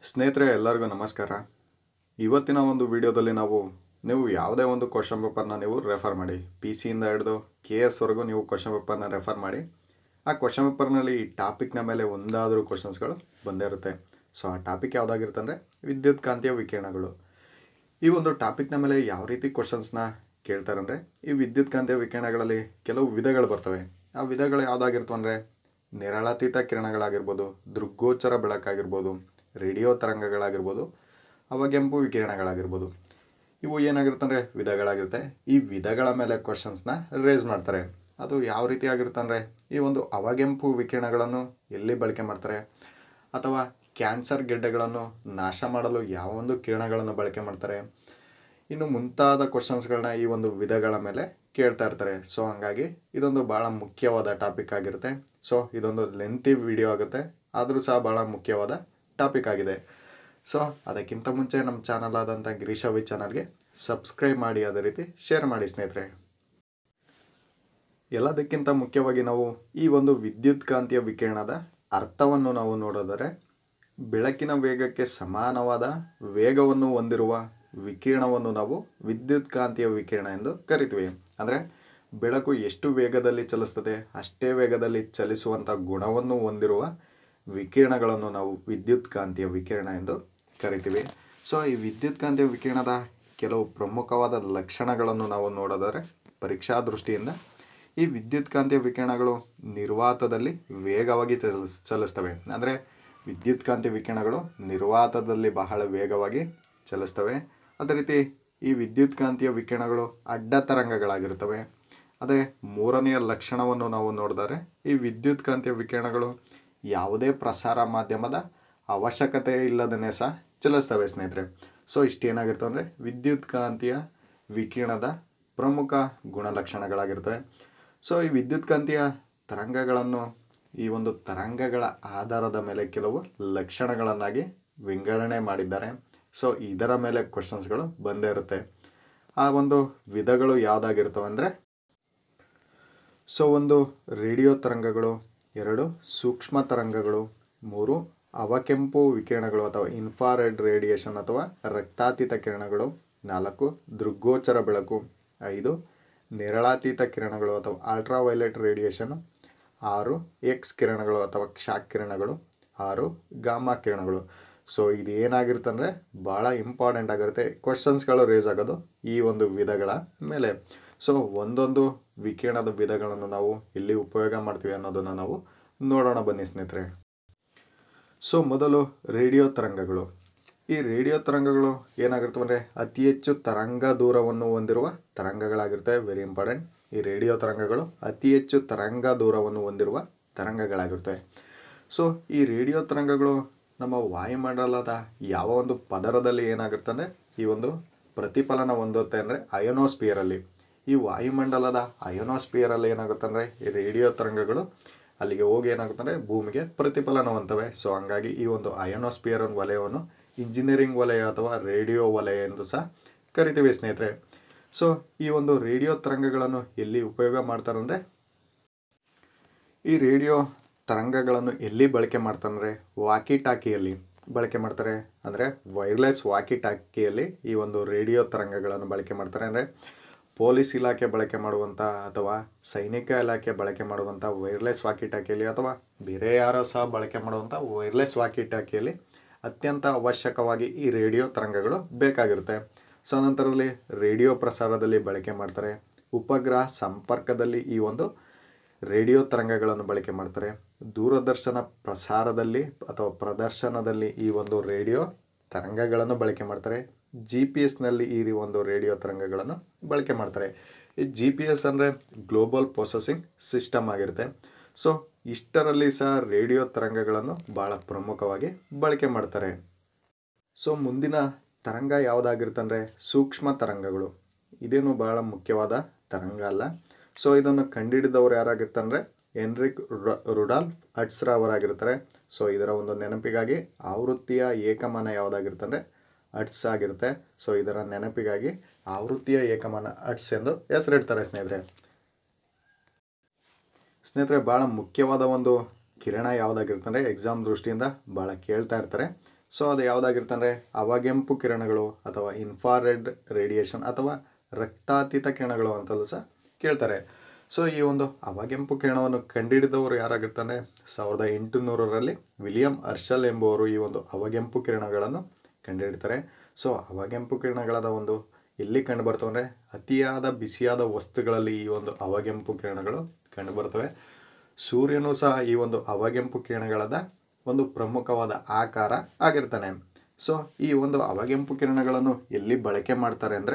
ಸ್ನೇಹಿತರೆ ಎಲ್ಲರಿಗೂ ನಮಸ್ಕಾರ ಇವತ್ತಿನ ಒಂದು ವಿಡಿಯೋದಲ್ಲಿ ನಾವು ನೀವು ಯಾವುದೇ ಒಂದು ಕ್ವಶನ್ ಪೇಪರ್ನ ನೀವು ರೆಫರ್ ಮಾಡಿ ಪಿ ಸಿಯಿಂದ ಹಿಡಿದು ಕೆ ಎಸ್ವರೆಗೂ ನೀವು ಕ್ವಶನ್ ಪೇಪರ್ನ ರೆಫರ್ ಮಾಡಿ ಆ ಕ್ವಶನ್ ಪೇಪರ್ನಲ್ಲಿ ಈ ಟಾಪಿಕ್ನ ಮೇಲೆ ಒಂದಾದರೂ ಕ್ವಶನ್ಸ್ಗಳು ಬಂದೇ ಇರುತ್ತೆ ಸೊ ಆ ಟಾಪಿಕ್ ಯಾವುದಾಗಿರುತ್ತೆ ಅಂದರೆ ವಿದ್ಯುತ್ ಕಾಂತೀಯ ವಿಕಿರಣಗಳು ಈ ಒಂದು ಟಾಪಿಕ್ನ ಮೇಲೆ ಯಾವ ರೀತಿ ಕ್ವಶನ್ಸ್ನ ಕೇಳ್ತಾರಂದರೆ ಈ ವಿದ್ಯುತ್ ಕಾಂತೀಯ ವಿಕಿರಣಗಳಲ್ಲಿ ಕೆಲವು ವಿಧಗಳು ಬರ್ತವೆ ಆ ವಿಧಗಳು ಯಾವುದಾಗಿರ್ತವೆ ಅಂದರೆ ನೇರಳಾತೀತ ಕಿರಣಗಳಾಗಿರ್ಬೋದು ದೃಗ್ಗೋಚರ ಬೆಳಕಾಗಿರ್ಬೋದು ರೇಡಿಯೋ ತರಂಗಗಳಾಗಿರ್ಬೋದು ಅವಗೆಂಪು ವಿಕಿರಣಗಳಾಗಿರ್ಬೋದು ಇವು ಏನಾಗಿರುತ್ತೆ ಅಂದರೆ ವಿಧಗಳಾಗಿರುತ್ತೆ ಈ ವಿಧಗಳ ಮೇಲೆ ಕ್ವಶನ್ಸ್ನ ರೇಸ್ ಮಾಡ್ತಾರೆ ಅದು ಯಾವ ರೀತಿ ಆಗಿರುತ್ತೆ ಅಂದರೆ ಈ ಒಂದು ಅವಗೆಂಪು ವಿಕಿರಣಗಳನ್ನು ಎಲ್ಲಿ ಬಳಕೆ ಮಾಡ್ತಾರೆ ಅಥವಾ ಕ್ಯಾನ್ಸರ್ ಗೆಡ್ಡೆಗಳನ್ನು ನಾಶ ಮಾಡಲು ಯಾವ ಒಂದು ಕಿರಣಗಳನ್ನು ಬಳಕೆ ಮಾಡ್ತಾರೆ ಇನ್ನು ಮುಂತಾದ ಕ್ವಶನ್ಸ್ಗಳನ್ನ ಈ ಒಂದು ವಿಧಗಳ ಮೇಲೆ ಕೇಳ್ತಾ ಇರ್ತಾರೆ ಸೊ ಹಂಗಾಗಿ ಇದೊಂದು ಭಾಳ ಮುಖ್ಯವಾದ ಟಾಪಿಕ್ ಆಗಿರುತ್ತೆ ಸೊ ಇದೊಂದು ಲೆಂತಿ ವಿಡಿಯೋ ಆಗುತ್ತೆ ಆದರೂ ಸಹ ಭಾಳ ಮುಖ್ಯವಾದ ಟಾಪಿಕ್ ಆಗಿದೆ ಸೊ ಅದಕ್ಕಿಂತ ಮುಂಚೆ ನಮ್ಮ ಚಾನಲ್ ಆದಂಥ ಗಿರೀಶವಿ ಚಾನಲ್ಗೆ ಸಬ್ಸ್ಕ್ರೈಬ್ ಮಾಡಿ ಅದೇ ರೀತಿ ಶೇರ್ ಮಾಡಿ ಸ್ನೇಹಿತರೆ ಎಲ್ಲದಕ್ಕಿಂತ ಮುಖ್ಯವಾಗಿ ನಾವು ಈ ಒಂದು ವಿದ್ಯುತ್ ಕಾಂತೀಯ ವಿಕಿರಣದ ಅರ್ಥವನ್ನು ನಾವು ನೋಡಿದರೆ ಬೆಳಕಿನ ವೇಗಕ್ಕೆ ಸಮಾನವಾದ ವೇಗವನ್ನು ಹೊಂದಿರುವ ವಿಕಿರಣವನ್ನು ನಾವು ವಿದ್ಯುತ್ ಕಾಂತೀಯ ವಿಕಿರಣ ಎಂದು ಕರಿತೀವಿ ಅಂದರೆ ಬೆಳಕು ಎಷ್ಟು ವೇಗದಲ್ಲಿ ಚಲಿಸ್ತದೆ ಅಷ್ಟೇ ವೇಗದಲ್ಲಿ ಚಲಿಸುವಂಥ ಗುಣವನ್ನು ಹೊಂದಿರುವ ವಿಕಿರಣಗಳನ್ನು ನಾವು ವಿದ್ಯುತ್ ಕಾಂತೀಯ ವಿಕಿರಣ ಎಂದು ಕರಿತೀವಿ ಸೊ ಈ ವಿದ್ಯುತ್ ಕಾಂತೀಯ ವಿಕಿರಣದ ಕೆಲವು ಪ್ರಮುಖವಾದ ಲಕ್ಷಣಗಳನ್ನು ನಾವು ನೋಡೋದಾದರೆ ಪರೀಕ್ಷಾ ದೃಷ್ಟಿಯಿಂದ ಈ ವಿದ್ಯುತ್ ಕಾಂತೀಯ ವಿಕಿರಣಗಳು ನಿರ್ವಾತದಲ್ಲಿ ವೇಗವಾಗಿ ಚಲಿಸ್ ಚಲಿಸ್ತವೆ ಅಂದರೆ ವಿದ್ಯುತ್ ಕಾಂತೀಯ ವಿಕಿರಣಗಳು ನಿರ್ವಾತದಲ್ಲಿ ಬಹಳ ವೇಗವಾಗಿ ಚಲಿಸ್ತವೆ ಅದೇ ರೀತಿ ಈ ವಿದ್ಯುತ್ ಕಾಂತೀಯ ವಿಕಿರಣಗಳು ಅಡ್ಡ ತರಂಗಗಳಾಗಿರ್ತವೆ ಅದೇ ಮೂರನೆಯ ಲಕ್ಷಣವನ್ನು ನಾವು ನೋಡಿದರೆ ಈ ವಿದ್ಯುತ್ ಕಾಂತೀಯ ವಿಕಿರಣಗಳು ಯಾವುದೇ ಪ್ರಸಾರ ಮಾಧ್ಯಮದ ಅವಶ್ಯಕತೆ ಇಲ್ಲದೇ ಸಹ ಚಲಿಸ್ತವೆ ಸ್ನೇಹಿತರೆ ಸೊ ಇಷ್ಟೇನಾಗಿರ್ತವೆ ಅಂದರೆ ವಿದ್ಯುತ್ ಕಾಂತೀಯ ವಿಕಿರಣದ ಪ್ರಮುಖ ಗುಣಲಕ್ಷಣಗಳಾಗಿರ್ತವೆ ಸೊ ಈ ವಿದ್ಯುತ್ ಕಾಂತೀಯ ತರಂಗಗಳನ್ನು ಈ ಒಂದು ತರಂಗಗಳ ಆಧಾರದ ಮೇಲೆ ಕೆಲವು ಲಕ್ಷಣಗಳನ್ನಾಗಿ ವಿಂಗಡಣೆ ಮಾಡಿದ್ದಾರೆ ಸೊ ಇದರ ಮೇಲೆ ಕ್ವಶನ್ಸ್ಗಳು ಬಂದೇ ಇರುತ್ತೆ ಆ ಒಂದು ವಿಧಗಳು ಯಾವುದಾಗಿರ್ತವೆ ಅಂದರೆ ಸೊ ಒಂದು ರೇಡಿಯೋ ತರಂಗಗಳು ಎರಡು ಸೂಕ್ಷ್ಮ ತರಂಗಗಳು ಮೂರು ಅವಕೆಂಪು ವಿಕಿರಣಗಳು ಅಥವಾ ಇನ್ಫಾರೆಡ್ ರೇಡಿಯೇಷನ್ ಅಥವಾ ರಕ್ತಾತೀತ ಕಿರಣಗಳು ನಾಲ್ಕು ದೃಗ್ಗೋಚರ ಬೆಳಕು ಐದು ನೇರಳಾತೀತ ಕಿರಣಗಳು ಅಥವಾ ಅಲ್ಟ್ರಾವೈಲೆಟ್ ರೇಡಿಯೇಷನ್ ಆರು ಎಕ್ಸ್ ಕಿರಣಗಳು ಅಥವಾ ಕ್ಷಾಕ್ ಕಿರಣಗಳು ಆರು ಗಾಮಾ ಕಿರಣಗಳು ಸೊ ಇದು ಏನಾಗಿರುತ್ತೆ ಅಂದರೆ ಭಾಳ ಇಂಪಾರ್ಟೆಂಟ್ ಆಗಿರುತ್ತೆ ಕ್ವಶನ್ಸ್ಗಳು ರೇಸ್ ಆಗೋದು ಈ ಒಂದು ವಿಧಗಳ ಮೇಲೆ ಸೊ ಒಂದೊಂದು ವಿಕಿರಣದ ವಿಧಗಳನ್ನು ನಾವು ಇಲ್ಲಿ ಉಪಯೋಗ ಮಾಡ್ತೀವಿ ಅನ್ನೋದನ್ನು ನಾವು ನೋಡೋಣ ಬನ್ನಿ ಸ್ನೇಹಿತರೆ ಸೊ ಮೊದಲು ರೇಡಿಯೋ ತರಂಗಗಳು ಈ ರೇಡಿಯೋ ತರಂಗಗಳು ಏನಾಗಿರ್ತವೆ ಅಂದರೆ ಅತಿ ಹೆಚ್ಚು ತರಂಗ ದೂರವನ್ನು ಹೊಂದಿರುವ ತರಂಗಗಳಾಗಿರ್ತವೆ ವೆರಿ ಇಂಪಾರ್ಟೆಂಟ್ ಈ ರೇಡಿಯೋ ತರಂಗಗಳು ಅತಿ ಹೆಚ್ಚು ತರಂಗ ದೂರವನ್ನು ಹೊಂದಿರುವ ತರಂಗಗಳಾಗಿರ್ತವೆ ಸೊ ಈ ರೇಡಿಯೋ ತರಂಗಗಳು ನಮ್ಮ ವಾಯುಮಂಡಲದ ಯಾವ ಒಂದು ಪದರದಲ್ಲಿ ಏನಾಗುತ್ತೆ ಅಂದರೆ ಈ ಒಂದು ಪ್ರತಿಫಲನ ಹೊಂದುತ್ತೆ ಅಂದರೆ ಅಯೋನೋಸ್ಪಿಯರಲ್ಲಿ ಈ ವಾಯುಮಂಡಲದ ಅಯೋನೋಸ್ಪಿಯರಲ್ಲಿ ಏನಾಗುತ್ತೆ ಅಂದರೆ ಈ ರೇಡಿಯೋ ತರಂಗಗಳು ಅಲ್ಲಿಗೆ ಹೋಗಿ ಏನಾಗುತ್ತೆ ಅಂದರೆ ಭೂಮಿಗೆ ಪ್ರತಿಫಲನ ಹೊಂತವೆ ಸೊ ಹಂಗಾಗಿ ಈ ಒಂದು ಅಯೋನೋಸ್ಪಿಯರ್ ವಲಯವನ್ನು ಇಂಜಿನಿಯರಿಂಗ್ ವಲಯ ಅಥವಾ ರೇಡಿಯೋ ವಲಯ ಎಂದು ಸಹ ಕರಿತೀವಿ ಸ್ನೇಹಿತರೆ ಸೊ ಈ ಒಂದು ರೇಡಿಯೋ ತರಂಗಗಳನ್ನು ಎಲ್ಲಿ ಉಪಯೋಗ ಮಾಡ್ತಾರೆ ಅಂದರೆ ಈ ರೇಡಿಯೋ ತರಂಗಗಳನ್ನು ಎಲ್ಲಿ ಬಳಕೆ ಮಾಡ್ತಾರೆ ಅಂದರೆ ವಾಕಿ ಟಾಕಿಯಲ್ಲಿ ಬಳಕೆ ಮಾಡ್ತಾರೆ ಅಂದರೆ ವೈರ್ಲೆಸ್ ವಾಕಿ ಟಾಕಿಯಲ್ಲಿ ಈ ಒಂದು ರೇಡಿಯೋ ತರಂಗಗಳನ್ನು ಬಳಕೆ ಮಾಡ್ತಾರೆ ಅಂದರೆ ಪೊಲೀಸ್ ಇಲಾಖೆ ಬಳಕೆ ಮಾಡುವಂಥ ಅಥವಾ ಸೈನಿಕ ಇಲಾಖೆ ಬಳಕೆ ಮಾಡುವಂಥ ವೈರ್ಲೆಸ್ ವಾಕಿ ಟಾಕಿಯಲ್ಲಿ ಅಥವಾ ಬೇರೆ ಯಾರೋ ಸಹ ಬಳಕೆ ಮಾಡುವಂಥ ವೈರ್ಲೆಸ್ ವಾಕಿ ಟಾಕಿಯಲ್ಲಿ ಅತ್ಯಂತ ಅವಶ್ಯಕವಾಗಿ ಈ ರೇಡಿಯೋ ತರಂಗಗಳು ಬೇಕಾಗಿರುತ್ತೆ ಸೊ ನಂತರದಲ್ಲಿ ರೇಡಿಯೋ ಪ್ರಸಾರದಲ್ಲಿ ಬಳಕೆ ಮಾಡ್ತಾರೆ ಉಪಗ್ರಹ ಸಂಪರ್ಕದಲ್ಲಿ ಈ ಒಂದು ರೇಡಿಯೋ ತರಂಗಗಳನ್ನು ಬಳಕೆ ಮಾಡ್ತಾರೆ ದೂರದರ್ಶನ ಪ್ರಸಾರದಲ್ಲಿ ಅಥವಾ ಪ್ರದರ್ಶನದಲ್ಲಿ ಈ ಒಂದು ರೇಡಿಯೋ ತರಂಗಗಳನ್ನು ಬಳಕೆ ಮಾಡ್ತಾರೆ ಜಿ ಪಿ ಎಸ್ನಲ್ಲಿ ಈ ಒಂದು ರೇಡಿಯೋ ತರಂಗಗಳನ್ನು ಬಳಕೆ ಮಾಡ್ತಾರೆ ಈ ಜಿ ಪಿ ಎಸ್ ಅಂದರೆ ಗ್ಲೋಬಲ್ ಪ್ರೊಸೆಸಿಂಗ್ ಸಿಸ್ಟಮ್ ಆಗಿರುತ್ತೆ ಸೊ ಇಷ್ಟರಲ್ಲಿ ಸಹ ರೇಡಿಯೋ ತರಂಗಗಳನ್ನು ಭಾಳ ಪ್ರಮುಖವಾಗಿ ಬಳಕೆ ಮಾಡ್ತಾರೆ ಸೊ ಮುಂದಿನ ತರಂಗ ಯಾವುದಾಗಿರುತ್ತೆ ಅಂದರೆ ಸೂಕ್ಷ್ಮ ತರಂಗಗಳು ಇದೇನು ಭಾಳ ಮುಖ್ಯವಾದ ತರಂಗ ಅಲ್ಲ ಸೊ ಇದನ್ನು ಕಂಡುಹಿಡಿದವರು ಯಾರಾಗಿರ್ತಾರೆ ಎನ್ರಿಕ್ ರುಡಾಲ್ಫ್ ಅಟ್ಸ್ರ ಅವರಾಗಿರ್ತಾರೆ ಸೊ ಇದರ ಒಂದು ನೆನಪಿಗಾಗಿ ಆವೃತ್ತಿಯ ಏಕಮಾನ ಯಾವುದಾಗಿರ್ತಂದರೆ ಅಟ್ಸ್ ಆಗಿರುತ್ತೆ ಸೊ ಇದರ ನೆನಪಿಗಾಗಿ ಆವೃತ್ತಿಯ ಏಕಮಾನ ಅಟ್ಸ್ ಎಂದು ಹೆಸರಿಡ್ತಾರೆ ಸ್ನೇಹಿತರೆ ಸ್ನೇಹಿತರೆ ಭಾಳ ಮುಖ್ಯವಾದ ಒಂದು ಕಿರಣ ಯಾವುದಾಗಿರುತ್ತೆ ಅಂದರೆ ಎಕ್ಸಾಮ್ ದೃಷ್ಟಿಯಿಂದ ಭಾಳ ಕೇಳ್ತಾ ಇರ್ತಾರೆ ಸೊ ಅದು ಯಾವುದಾಗಿರುತ್ತೆ ಅಂದರೆ ಅವಗೆಂಪು ಕಿರಣಗಳು ಅಥವಾ ಇನ್ಫಾರೆಡ್ ರೇಡಿಯೇಷನ್ ಅಥವಾ ರಕ್ತಾತೀತ ಕಿರಣಗಳು ಅಂತಲೂ ಸಹ ಕೇಳ್ತಾರೆ ಸೊ ಈ ಒಂದು ಅವಗೆಂಪು ಕಿರಣವನ್ನು ಕಂಡುಹಿಡಿದವರು ಯಾರಾಗಿರ್ತಾನೆ ಸಾವಿರದ ಎಂಟುನೂರರಲ್ಲಿ ವಿಲಿಯಂ ಅರ್ಷಲ್ ಎಂಬುವರು ಈ ಒಂದು ಅವಗೆಂಪು ಕಿರಣಗಳನ್ನು ಕಂಡುಹಿಡಿತಾರೆ ಸೊ ಅವಗೆಂಪು ಕಿರಣಗಳದ ಒಂದು ಎಲ್ಲಿ ಕಂಡು ಬರ್ತವೆ ಅಂದರೆ ಅತಿಯಾದ ಬಿಸಿಯಾದ ವಸ್ತುಗಳಲ್ಲಿ ಈ ಒಂದು ಅವಗೆಂಪು ಕಿರಣಗಳು ಕಂಡು ಬರ್ತವೆ ಸೂರ್ಯನು ಸಹ ಈ ಒಂದು ಅವಗೆಂಪು ಕಿರಣಗಳದ ಒಂದು ಪ್ರಮುಖವಾದ ಆಕಾರ ಆಗಿರ್ತಾನೆ ಸೊ ಈ ಒಂದು ಅವಗೆಂಪು ಕಿರಣಗಳನ್ನು ಎಲ್ಲಿ ಬಳಕೆ ಮಾಡ್ತಾರೆ ಅಂದರೆ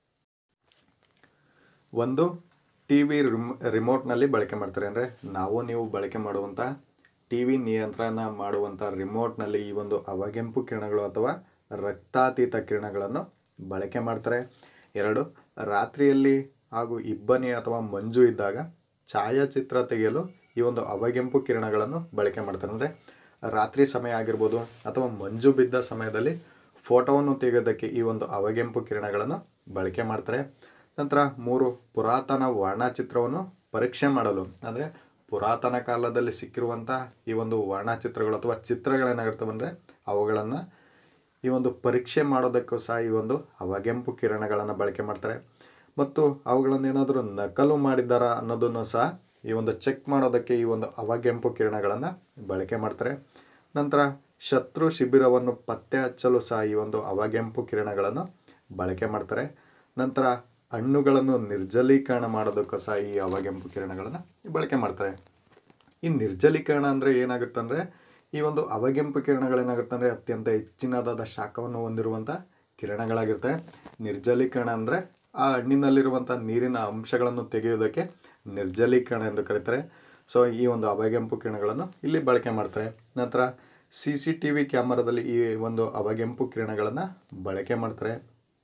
ಒಂದು ಟಿ ವಿ ರಿಮ್ ರಿಮೋಟ್ನಲ್ಲಿ ಬಳಕೆ ಮಾಡ್ತಾರೆ ಅಂದರೆ ನಾವು ನೀವು ಬಳಕೆ ಮಾಡುವಂಥ ಟಿ ವಿ ನಿಯಂತ್ರಣ ಮಾಡುವಂಥ ರಿಮೋಟ್ನಲ್ಲಿ ಈ ಒಂದು ಅವಗೆಂಪು ಕಿರಣಗಳು ಅಥವಾ ರಕ್ತಾತೀತ ಕಿರಣಗಳನ್ನು ಬಳಕೆ ಮಾಡ್ತಾರೆ ಎರಡು ರಾತ್ರಿಯಲ್ಲಿ ಹಾಗೂ ಇಬ್ಬನಿ ಅಥವಾ ಮಂಜು ಇದ್ದಾಗ ಛಾಯಾಚಿತ್ರ ತೆಗೆಯಲು ಈ ಒಂದು ಅವಗೆಂಪು ಕಿರಣಗಳನ್ನು ಬಳಕೆ ಮಾಡ್ತಾರೆ ಅಂದರೆ ರಾತ್ರಿ ಸಮಯ ಆಗಿರ್ಬೋದು ಅಥವಾ ಮಂಜು ಬಿದ್ದ ಸಮಯದಲ್ಲಿ ಫೋಟೋವನ್ನು ತೆಗೆಯೋದಕ್ಕೆ ಈ ಒಂದು ಅವಗೆಂಪು ಕಿರಣಗಳನ್ನು ಬಳಕೆ ಮಾಡ್ತಾರೆ ನಂತರ ಮೂರು ಪುರಾತನ ವರ್ಣಚಿತ್ರವನ್ನು ಪರೀಕ್ಷೆ ಮಾಡಲು ಅಂದರೆ ಪುರಾತನ ಕಾಲದಲ್ಲಿ ಸಿಕ್ಕಿರುವಂಥ ಈ ಒಂದು ವರ್ಣಚಿತ್ರಗಳು ಅಥವಾ ಚಿತ್ರಗಳೇನಾಗಿರ್ತವೆ ಅಂದರೆ ಅವುಗಳನ್ನು ಈ ಒಂದು ಪರೀಕ್ಷೆ ಮಾಡೋದಕ್ಕೂ ಸಹ ಈ ಒಂದು ಅವಗೆಂಪು ಕಿರಣಗಳನ್ನು ಬಳಕೆ ಮಾಡ್ತಾರೆ ಮತ್ತು ಅವುಗಳನ್ನು ಏನಾದರೂ ನಕಲು ಮಾಡಿದ್ದಾರಾ ಅನ್ನೋದನ್ನು ಸಹ ಈ ಒಂದು ಚೆಕ್ ಮಾಡೋದಕ್ಕೆ ಈ ಒಂದು ಅವಗೆಂಪು ಕಿರಣಗಳನ್ನು ಬಳಕೆ ಮಾಡ್ತಾರೆ ನಂತರ ಶತ್ರು ಶಿಬಿರವನ್ನು ಪತ್ತೆ ಹಚ್ಚಲು ಸಹ ಈ ಒಂದು ಅವಗೆಂಪು ಕಿರಣಗಳನ್ನು ಬಳಕೆ ಮಾಡ್ತಾರೆ ನಂತರ ಹಣ್ಣುಗಳನ್ನು ನಿರ್ಜಲೀಕರಣ ಮಾಡೋದಕ್ಕೂ ಸಹ ಈ ಅವಗೆಂಪು ಕಿರಣಗಳನ್ನು ಬಳಕೆ ಮಾಡ್ತಾರೆ ಈ ನಿರ್ಜಲೀಕರಣ ಅಂದರೆ ಏನಾಗುತ್ತೆ ಅಂದರೆ ಈ ಒಂದು ಅವಗೆಂಪು ಕಿರಣಗಳೇನಾಗುತ್ತೆ ಅಂದರೆ ಅತ್ಯಂತ ಹೆಚ್ಚಿನದಾದ ಶಾಖವನ್ನು ಹೊಂದಿರುವಂಥ ಕಿರಣಗಳಾಗಿರ್ತವೆ ನಿರ್ಜಲೀಕರಣ ಅಂದರೆ ಆ ಹಣ್ಣಿನಲ್ಲಿರುವಂಥ ನೀರಿನ ಅಂಶಗಳನ್ನು ತೆಗೆಯುವುದಕ್ಕೆ ನಿರ್ಜಲೀಕರಣ ಎಂದು ಕರೀತಾರೆ ಸೊ ಈ ಒಂದು ಅವಗೆಂಪು ಕಿರಣಗಳನ್ನು ಇಲ್ಲಿ ಬಳಕೆ ಮಾಡ್ತಾರೆ ನಂತರ ಸಿ ಸಿ ಟಿ ವಿ ಕ್ಯಾಮರಾದಲ್ಲಿ ಈ ಒಂದು ಅವಗೆಂಪು ಕಿರಣಗಳನ್ನು ಬಳಕೆ ಮಾಡ್ತಾರೆ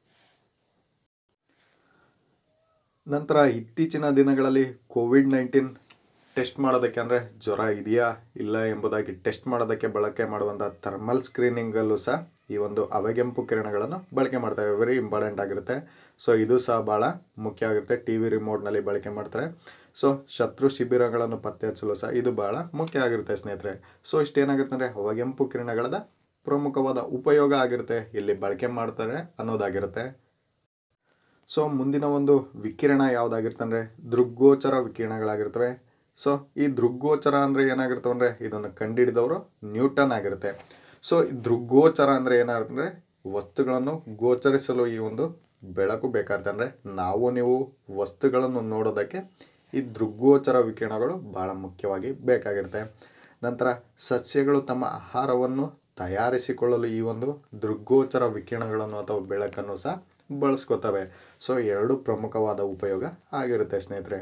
ನಂತರ ಇತ್ತೀಚಿನ ದಿನಗಳಲ್ಲಿ ಕೋವಿಡ್ ನೈನ್ಟೀನ್ ಟೆಸ್ಟ್ ಮಾಡೋದಕ್ಕೆ ಅಂದರೆ ಜ್ವರ ಇದೆಯಾ ಇಲ್ಲ ಎಂಬುದಾಗಿ ಟೆಸ್ಟ್ ಮಾಡೋದಕ್ಕೆ ಬಳಕೆ ಮಾಡುವಂಥ ಥರ್ಮಲ್ ಸ್ಕ್ರೀನಿಂಗಲ್ಲೂ ಸಹ ಈ ಒಂದು ಅವಗೆಂಪು ಕಿರಣಗಳನ್ನು ಬಳಕೆ ಮಾಡ್ತಾರೆ ವೆರಿ ಇಂಪಾರ್ಟೆಂಟ್ ಆಗಿರುತ್ತೆ ಸೊ ಇದು ಸಹ ಭಾಳ ಮುಖ್ಯ ಆಗಿರುತ್ತೆ ಟಿ ವಿ ರಿಮೋಟ್ನಲ್ಲಿ ಬಳಕೆ ಮಾಡ್ತಾರೆ ಸೊ ಶತ್ರು ಶಿಬಿರಗಳನ್ನು ಪತ್ತೆ ಹಚ್ಚಲು ಸಹ ಇದು ಭಾಳ ಮುಖ್ಯ ಆಗಿರುತ್ತೆ ಸ್ನೇಹಿತರೆ ಸೊ ಇಷ್ಟೇನಾಗುತ್ತೆ ಅಂದರೆ ಅವಗೆಂಪು ಕಿರಣಗಳದ ಪ್ರಮುಖವಾದ ಉಪಯೋಗ ಆಗಿರುತ್ತೆ ಇಲ್ಲಿ ಬಳಕೆ ಮಾಡ್ತಾರೆ ಅನ್ನೋದಾಗಿರುತ್ತೆ ಸೊ ಮುಂದಿನ ಒಂದು ವಿಕಿರಣ ಯಾವುದಾಗಿರುತ್ತೆ ಅಂದರೆ ದೃಗ್ಗೋಚರ ವಿಕಿರಣಗಳಾಗಿರ್ತವೆ ಸೊ ಈ ದೃಗ್ಗೋಚರ ಅಂದರೆ ಏನಾಗಿರ್ತವೆ ಅಂದರೆ ಇದನ್ನು ಕಂಡುಹಿಡಿದವರು ನ್ಯೂಟನ್ ಆಗಿರುತ್ತೆ ಸೊ ಈ ದೃಗ್ಗೋಚರ ಅಂದರೆ ಏನಾಗುತ್ತೆ ಅಂದರೆ ವಸ್ತುಗಳನ್ನು ಗೋಚರಿಸಲು ಈ ಒಂದು ಬೆಳಕು ಬೇಕಾಗುತ್ತೆ ಅಂದರೆ ನಾವು ನೀವು ವಸ್ತುಗಳನ್ನು ನೋಡೋದಕ್ಕೆ ಈ ದೃಗ್ಗೋಚರ ವಿಕಿರಣಗಳು ಭಾಳ ಮುಖ್ಯವಾಗಿ ಬೇಕಾಗಿರುತ್ತೆ ನಂತರ ಸಸ್ಯಗಳು ತಮ್ಮ ಆಹಾರವನ್ನು ತಯಾರಿಸಿಕೊಳ್ಳಲು ಈ ಒಂದು ದೃಗ್ಗೋಚರ ವಿಕಿರಣಗಳನ್ನು ಅಥವಾ ಬೆಳಕನ್ನು ಸಹ ಬಳಸ್ಕೋತವೆ ಸೊ ಎರಡು ಪ್ರಮುಖವಾದ ಉಪಯೋಗ ಆಗಿರುತ್ತೆ ಸ್ನೇಹಿತರೆ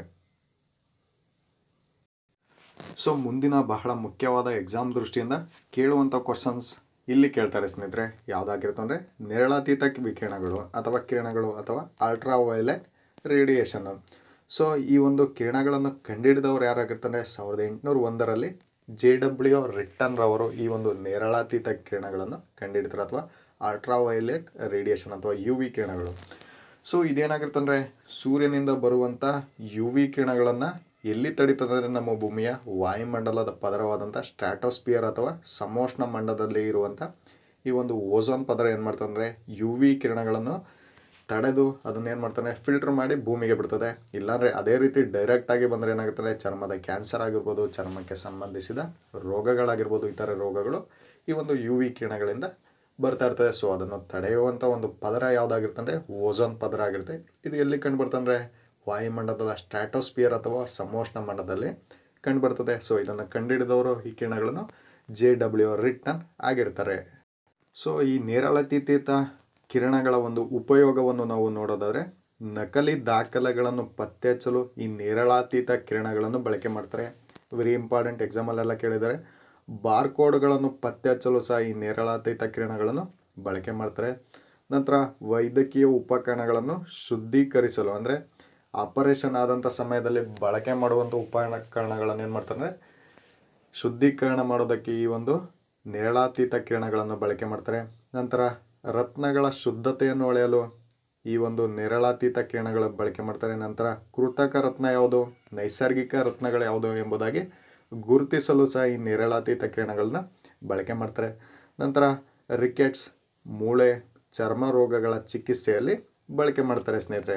ಸೊ ಮುಂದಿನ ಬಹಳ ಮುಖ್ಯವಾದ ಎಕ್ಸಾಮ್ ದೃಷ್ಟಿಯಿಂದ ಕೇಳುವಂಥ ಕ್ವಶನ್ಸ್ ಇಲ್ಲಿ ಕೇಳ್ತಾರೆ ಸ್ನೇಹಿತರೆ ಯಾವುದಾಗಿರುತ್ತೆ ಅಂದರೆ ನೇರಳಾತೀತ ವಿಕಿರಣಗಳು ಅಥವಾ ಕಿರಣಗಳು ಅಥವಾ ಅಲ್ಟ್ರಾ ವೈಲೆಟ್ ರೇಡಿಯೇಷನ್ ಸೊ ಈ ಒಂದು ಕಿರಣಗಳನ್ನು ಕಂಡುಹಿಡಿದವರು ಯಾರಾಗಿರ್ತಾರೆ ಸಾವಿರದ ಎಂಟುನೂರ ಒಂದರಲ್ಲಿ ಜೆ ಡಬ್ಲ್ಯೂ ರಿಟ್ಟನ್ ರವರು ಈ ಒಂದು ನೇರಳಾತೀತ ಕಿರಣಗಳನ್ನು ಕಂಡುಹಿಡಿತಾರೆ ಅಥವಾ ಅಲ್ಟ್ರಾ ವೈಲೆಟ್ ರೇಡಿಯೇಷನ್ ಅಥವಾ ಯು ವಿ ಕಿರಣಗಳು ಸೊ ಇದೇನಾಗಿರುತ್ತೆ ಅಂದರೆ ಸೂರ್ಯನಿಂದ ಬರುವಂಥ ಯು ವಿ ಕಿರಣಗಳನ್ನು ಎಲ್ಲಿ ತಡೀತದೆ ಅಂದರೆ ನಮ್ಮ ಭೂಮಿಯ ವಾಯುಮಂಡಲದ ಪದರವಾದಂಥ ಸ್ಟ್ರಾಟೋಸ್ಪಿಯರ್ ಅಥವಾ ಸಮೋಷ್ಣ ಮಂಡಲದಲ್ಲಿ ಇರುವಂಥ ಈ ಒಂದು ಓಝೋನ್ ಪದರ ಏನು ಮಾಡ್ತದೆ ಅಂದರೆ ಯು ವಿ ಕಿರಣಗಳನ್ನು ತಡೆದು ಅದನ್ನೇನು ಮಾಡ್ತಾನೆ ಫಿಲ್ಟರ್ ಮಾಡಿ ಭೂಮಿಗೆ ಬಿಡ್ತದೆ ಇಲ್ಲಾಂದರೆ ಅದೇ ರೀತಿ ಡೈರೆಕ್ಟಾಗಿ ಬಂದರೆ ಏನಾಗುತ್ತದೆ ಚರ್ಮದ ಕ್ಯಾನ್ಸರ್ ಆಗಿರ್ಬೋದು ಚರ್ಮಕ್ಕೆ ಸಂಬಂಧಿಸಿದ ರೋಗಗಳಾಗಿರ್ಬೋದು ಇತರ ರೋಗಗಳು ಈ ಒಂದು ಯು ವಿ ಕಿರಣಗಳಿಂದ ಬರ್ತಾ ಇರ್ತದೆ ಸೊ ಅದನ್ನು ತಡೆಯುವಂಥ ಒಂದು ಪದರ ಯಾವುದಾಗಿರುತ್ತೆ ಅಂದರೆ ಓಝೋನ್ ಪದರ ಆಗಿರುತ್ತೆ ಇದು ಎಲ್ಲಿ ಕಂಡುಬರ್ತಂದರೆ ವಾಯುಮಂಡಲದ ಸ್ಟ್ರಾಟೋಸ್ಪಿಯರ್ ಅಥವಾ ಸಮೋಷ್ಣ ಮಂಡಲದಲ್ಲಿ ಕಂಡುಬರ್ತದೆ ಸೊ ಇದನ್ನು ಕಂಡುಹಿಡಿದವರು ಈ ಕಿರಣಗಳನ್ನು ಜೆ ಡಬ್ಲ್ಯೂ ರಿಟನ್ ಆಗಿರ್ತಾರೆ ಸೊ ಈ ನೇರಳಾತೀತ ಕಿರಣಗಳ ಒಂದು ಉಪಯೋಗವನ್ನು ನಾವು ನೋಡೋದಾದರೆ ನಕಲಿ ದಾಖಲೆಗಳನ್ನು ಪತ್ತೆ ಹಚ್ಚಲು ಈ ನೇರಳಾತೀತ ಕಿರಣಗಳನ್ನು ಬಳಕೆ ಮಾಡ್ತಾರೆ ವೆರಿ ಇಂಪಾರ್ಟೆಂಟ್ ಎಕ್ಸಾಮಲ್ಲೆಲ್ಲ ಕೇಳಿದ್ದಾರೆ ಬಾರ್ಕೋಡ್ಗಳನ್ನು ಪತ್ತೆ ಹಚ್ಚಲು ಸಹ ಈ ನೇರಳಾತೀತ ಕಿರಣಗಳನ್ನು ಬಳಕೆ ಮಾಡ್ತಾರೆ ನಂತರ ವೈದ್ಯಕೀಯ ಉಪಕರಣಗಳನ್ನು ಶುದ್ಧೀಕರಿಸಲು ಅಂದರೆ ಆಪರೇಷನ್ ಆದಂಥ ಸಮಯದಲ್ಲಿ ಬಳಕೆ ಮಾಡುವಂಥ ಉಪಕರಣಗಳನ್ನು ಏನು ಮಾಡ್ತಾರೆ ಅಂದರೆ ಶುದ್ಧೀಕರಣ ಮಾಡೋದಕ್ಕೆ ಈ ಒಂದು ನೇರಳಾತೀತ ಕಿರಣಗಳನ್ನು ಬಳಕೆ ಮಾಡ್ತಾರೆ ನಂತರ ರತ್ನಗಳ ಶುದ್ಧತೆಯನ್ನು ಅಳೆಯಲು ಈ ಒಂದು ನೇರಳಾತೀತ ಕಿರಣಗಳ ಬಳಕೆ ಮಾಡ್ತಾರೆ ನಂತರ ಕೃತಕ ರತ್ನ ಯಾವುದು ನೈಸರ್ಗಿಕ ರತ್ನಗಳು ಯಾವುದು ಎಂಬುದಾಗಿ ಗುರುತಿಸಲು ಸಹ ಈ ನೇರಳಾತೀತ ಕಿರಣಗಳನ್ನ ಬಳಕೆ ಮಾಡ್ತಾರೆ ನಂತರ ರಿಕೆಟ್ಸ್ ಮೂಳೆ ಚರ್ಮ ರೋಗಗಳ ಚಿಕಿತ್ಸೆಯಲ್ಲಿ ಬಳಕೆ ಮಾಡ್ತಾರೆ ಸ್ನೇಹಿತರೆ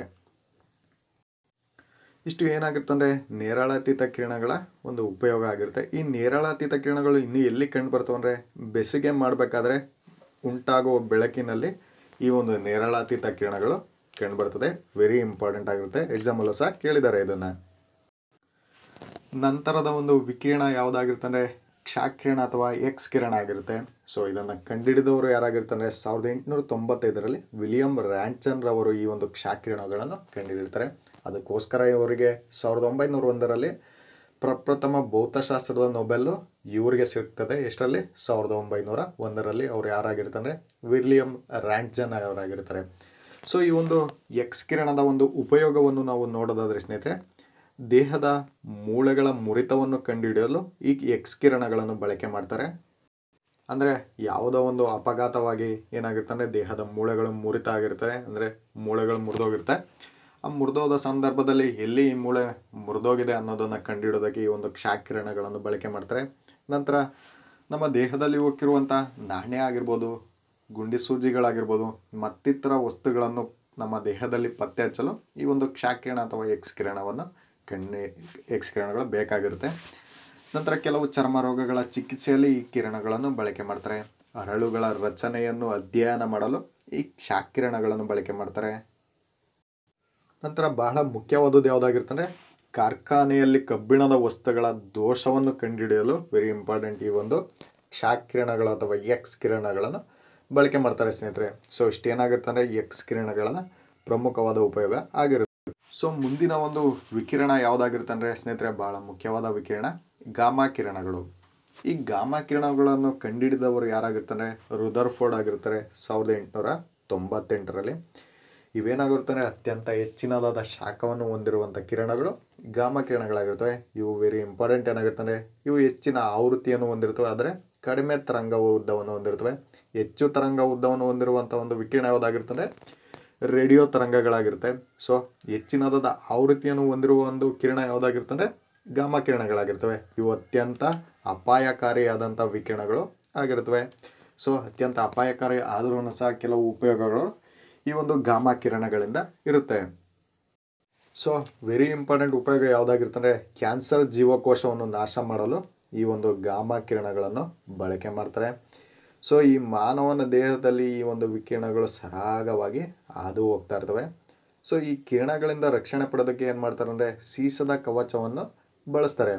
ಇಷ್ಟು ಏನಾಗುತ್ತೆ ಅಂದರೆ ನೇರಳಾತೀತ ಕಿರಣಗಳ ಒಂದು ಉಪಯೋಗ ಆಗಿರುತ್ತೆ ಈ ನೇರಳಾತೀತ ಕಿರಣಗಳು ಇನ್ನೂ ಎಲ್ಲಿ ಕಂಡು ಬರ್ತವೆ ಅಂದರೆ ಬೆಸುಗೆ ಮಾಡಬೇಕಾದ್ರೆ ಉಂಟಾಗುವ ಬೆಳಕಿನಲ್ಲಿ ಈ ಒಂದು ನೇರಳಾತೀತ ಕಿರಣಗಳು ಕಂಡು ಬರ್ತದೆ ವೆರಿ ಇಂಪಾರ್ಟೆಂಟ್ ಆಗಿರುತ್ತೆ ಎಕ್ಸಾಮಲ್ಲೂ ಸಹ ಕೇಳಿದ್ದಾರೆ ಇದನ್ನು ನಂತರದ ಒಂದು ವಿಕಿರಣ ಯಾವುದಾಗಿರುತ್ತೆ ಅಂದರೆ ಕ್ಷಾಕಿರಣ ಅಥವಾ ಎಕ್ಸ್ ಕಿರಣ ಆಗಿರುತ್ತೆ ಸೊ ಇದನ್ನು ಕಂಡುಹಿಡಿದವರು ಯಾರಾಗಿರ್ತಾರೆ ಸಾವಿರದ ಎಂಟುನೂರ ತೊಂಬತ್ತೈದರಲ್ಲಿ ವಿಲಿಯಂ ರ್ಯಾಂಚನ್ ರವರು ಈ ಒಂದು ಕ್ಷಾಕಿರಣಗಳನ್ನು ಕಂಡುಹಿಡಿತಾರೆ ಅದಕ್ಕೋಸ್ಕರ ಇವರಿಗೆ ಸಾವಿರದ ಒಂಬೈನೂರ ಒಂದರಲ್ಲಿ ಪ್ರಪ್ರಥಮ ಭೌತಶಾಸ್ತ್ರದ ನೊಬೆಲ್ಲು ಇವರಿಗೆ ಸಿಗ್ತದೆ ಎಷ್ಟರಲ್ಲಿ ಸಾವಿರದ ಒಂಬೈನೂರ ಒಂದರಲ್ಲಿ ಅವ್ರು ಯಾರಾಗಿರ್ತಾರೆ ವಿಲಿಯಂ ರ್ಯಾಂಟ್ಜನ್ ಅವರಾಗಿರ್ತಾರೆ ಸೊ ಈ ಒಂದು ಎಕ್ಸ್ ಕಿರಣದ ಒಂದು ಉಪಯೋಗವನ್ನು ನಾವು ನೋಡೋದಾದ್ರೆ ಸ್ನೇಹಿತರೆ ದೇಹದ ಮೂಳೆಗಳ ಮುರಿತವನ್ನು ಕಂಡುಹಿಡಿಯಲು ಈ ಎಕ್ಸ್ ಕಿರಣಗಳನ್ನು ಬಳಕೆ ಮಾಡ್ತಾರೆ ಅಂದರೆ ಯಾವುದೋ ಒಂದು ಅಪಘಾತವಾಗಿ ಏನಾಗುತ್ತೆ ಅಂದರೆ ದೇಹದ ಮೂಳೆಗಳು ಮುರಿತ ಆಗಿರ್ತವೆ ಅಂದರೆ ಮೂಳೆಗಳು ಮುರಿದೋಗಿರುತ್ತೆ ಆ ಮುರಿದೋದ ಸಂದರ್ಭದಲ್ಲಿ ಎಲ್ಲಿ ಈ ಮೂಳೆ ಮುರಿದೋಗಿದೆ ಅನ್ನೋದನ್ನು ಕಂಡುಹಿಡೋದಕ್ಕೆ ಈ ಒಂದು ಕ್ಷಾಕಿರಣಗಳನ್ನು ಬಳಕೆ ಮಾಡ್ತಾರೆ ನಂತರ ನಮ್ಮ ದೇಹದಲ್ಲಿ ಹೋಗಿರುವಂಥ ನಾಣ್ಯ ಆಗಿರ್ಬೋದು ಗುಂಡಿ ಸೂಜಿಗಳಾಗಿರ್ಬೋದು ಮತ್ತಿತರ ವಸ್ತುಗಳನ್ನು ನಮ್ಮ ದೇಹದಲ್ಲಿ ಪತ್ತೆ ಹಚ್ಚಲು ಈ ಒಂದು ಕ್ಷಾಕಿರಣ ಅಥವಾ ಎಕ್ಸ್ ಕಿರಣವನ್ನು ಕಣ್ಣಿ ಎಕ್ಸ್ ಕಿರಣಗಳು ಬೇಕಾಗಿರುತ್ತೆ ನಂತರ ಕೆಲವು ಚರ್ಮ ರೋಗಗಳ ಚಿಕಿತ್ಸೆಯಲ್ಲಿ ಈ ಕಿರಣಗಳನ್ನು ಬಳಕೆ ಮಾಡ್ತಾರೆ ಹರಳುಗಳ ರಚನೆಯನ್ನು ಅಧ್ಯಯನ ಮಾಡಲು ಈ ಕ್ಷಾಕಿರಣಗಳನ್ನು ಬಳಕೆ ಮಾಡ್ತಾರೆ ನಂತರ ಬಹಳ ಮುಖ್ಯವಾದದ್ದು ಯಾವುದಾಗಿರ್ತಂದ್ರೆ ಕಾರ್ಖಾನೆಯಲ್ಲಿ ಕಬ್ಬಿಣದ ವಸ್ತುಗಳ ದೋಷವನ್ನು ಕಂಡುಹಿಡಿಯಲು ವೆರಿ ಇಂಪಾರ್ಟೆಂಟ್ ಈ ಒಂದು ಕ್ಷಾಕಿರಣಗಳು ಅಥವಾ ಎಕ್ಸ್ ಕಿರಣಗಳನ್ನು ಬಳಕೆ ಮಾಡ್ತಾರೆ ಸ್ನೇಹಿತರೆ ಸೊ ಇಷ್ಟೇನಾಗಿರುತ್ತೆ ಅಂದರೆ ಎಕ್ಸ್ ಕಿರಣಗಳ ಪ್ರಮುಖವಾದ ಉಪಯೋಗ ಆಗಿರುತ್ತೆ ಸೊ ಮುಂದಿನ ಒಂದು ವಿಕಿರಣ ಯಾವುದಾಗಿರುತ್ತೆ ಅಂದರೆ ಸ್ನೇಹಿತರೆ ಬಹಳ ಮುಖ್ಯವಾದ ವಿಕಿರಣ ಗಾಮಾ ಕಿರಣಗಳು ಈ ಗಾಮಾ ಕಿರಣಗಳನ್ನು ಕಂಡುಹಿಡಿದವರು ಯಾರಾಗಿರ್ತಾರೆ ರುದರ್ಫೋರ್ಡ್ ಆಗಿರ್ತಾರೆ ಸಾವಿರದ ಎಂಟುನೂರ ತೊಂಬತ್ತೆಂಟರಲ್ಲಿ ಇವೇನಾಗಿರ್ತಾರೆ ಅತ್ಯಂತ ಹೆಚ್ಚಿನದಾದ ಶಾಖವನ್ನು ಹೊಂದಿರುವಂಥ ಕಿರಣಗಳು ಗಾಮ ಕಿರಣಗಳಾಗಿರ್ತವೆ ಇವು ವೆರಿ ಇಂಪಾರ್ಟೆಂಟ್ ಏನಾಗಿರ್ತವೆ ಇವು ಹೆಚ್ಚಿನ ಆವೃತ್ತಿಯನ್ನು ಹೊಂದಿರ್ತವೆ ಆದರೆ ಕಡಿಮೆ ತರಂಗ ಉದ್ದವನ್ನು ಹೊಂದಿರ್ತವೆ ಹೆಚ್ಚು ತರಂಗ ಉದ್ದವನ್ನು ಹೊಂದಿರುವಂಥ ಒಂದು ವಿಕಿರಣ ಯಾವುದಾಗಿರ್ತದೆ ರೇಡಿಯೋ ತರಂಗಗಳಾಗಿರುತ್ತೆ ಸೊ ಹೆಚ್ಚಿನದಾದ ಆವೃತ್ತಿಯನ್ನು ಹೊಂದಿರುವ ಒಂದು ಕಿರಣ ಯಾವುದಾಗಿರ್ತಂದ್ರೆ ಗಾಮ ಕಿರಣಗಳಾಗಿರ್ತವೆ ಇವು ಅತ್ಯಂತ ಅಪಾಯಕಾರಿಯಾದಂಥ ವಿಕಿರಣಗಳು ಆಗಿರ್ತವೆ ಸೊ ಅತ್ಯಂತ ಅಪಾಯಕಾರಿ ಆದ್ರೂ ಸಹ ಕೆಲವು ಉಪಯೋಗಗಳು ಈ ಒಂದು ಗಾಮ ಕಿರಣಗಳಿಂದ ಇರುತ್ತೆ ಸೊ ವೆರಿ ಇಂಪಾರ್ಟೆಂಟ್ ಉಪಯೋಗ ಯಾವುದಾಗಿರ್ತಂದ್ರೆ ಕ್ಯಾನ್ಸರ್ ಜೀವಕೋಶವನ್ನು ನಾಶ ಮಾಡಲು ಈ ಒಂದು ಗಾಮ ಕಿರಣಗಳನ್ನು ಬಳಕೆ ಮಾಡ್ತಾರೆ ಸೊ ಈ ಮಾನವನ ದೇಹದಲ್ಲಿ ಈ ಒಂದು ವಿಕಿರಣಗಳು ಸರಾಗವಾಗಿ ಹಾದು ಹೋಗ್ತಾ ಇರ್ತವೆ ಸೊ ಈ ಕಿರಣಗಳಿಂದ ರಕ್ಷಣೆ ಪಡೋದಕ್ಕೆ ಏನು ಮಾಡ್ತಾರೆ ಅಂದರೆ ಸೀಸದ ಕವಚವನ್ನು ಬಳಸ್ತಾರೆ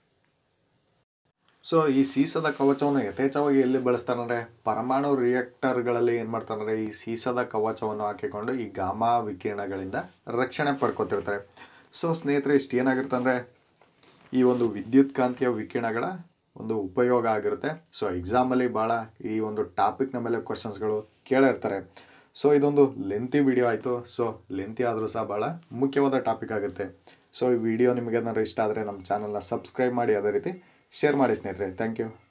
ಸೊ ಈ ಸೀಸದ ಕವಚವನ್ನು ಯಥೇಚ್ಛವಾಗಿ ಎಲ್ಲಿ ಬಳಸ್ತಾರೆ ಅಂದರೆ ಪರಮಾಣು ರಿಯಾಕ್ಟರ್ಗಳಲ್ಲಿ ಏನು ಮಾಡ್ತಾರೆ ಅಂದರೆ ಈ ಸೀಸದ ಕವಚವನ್ನು ಹಾಕಿಕೊಂಡು ಈ ಗಾಮಾ ವಿಕಿರಣಗಳಿಂದ ರಕ್ಷಣೆ ಪಡ್ಕೊತಿರ್ತಾರೆ ಸೊ ಸ್ನೇಹಿತರೆ ಇಷ್ಟು ಏನಾಗಿರುತ್ತೆ ಅಂದರೆ ಈ ಒಂದು ವಿದ್ಯುತ್ ಕಾಂತೀಯ ವಿಕಿರಣಗಳ ಒಂದು ಉಪಯೋಗ ಆಗಿರುತ್ತೆ ಸೊ ಎಕ್ಸಾಮಲ್ಲಿ ಭಾಳ ಈ ಒಂದು ಟಾಪಿಕ್ನ ಮೇಲೆ ಕ್ವಶನ್ಸ್ಗಳು ಕೇಳಿರ್ತಾರೆ ಸೊ ಇದೊಂದು ಲೆಂತಿ ವಿಡಿಯೋ ಆಯಿತು ಸೊ ಲೆಂತಿ ಆದರೂ ಸಹ ಭಾಳ ಮುಖ್ಯವಾದ ಟಾಪಿಕ್ ಆಗುತ್ತೆ ಸೊ ಈ ವಿಡಿಯೋ ನಿಮಗೆ ಏನಾದ್ರು ಇಷ್ಟ ಆದರೆ ನಮ್ಮ ಚಾನಲ್ನ ಸಬ್ಸ್ಕ್ರೈಬ್ ಮಾಡಿ ಅದೇ ರೀತಿ ಶೇರ್ ಮಾಡಿ ಸ್ನೇಹಿತರೆ ಥ್ಯಾಂಕ್ ಯು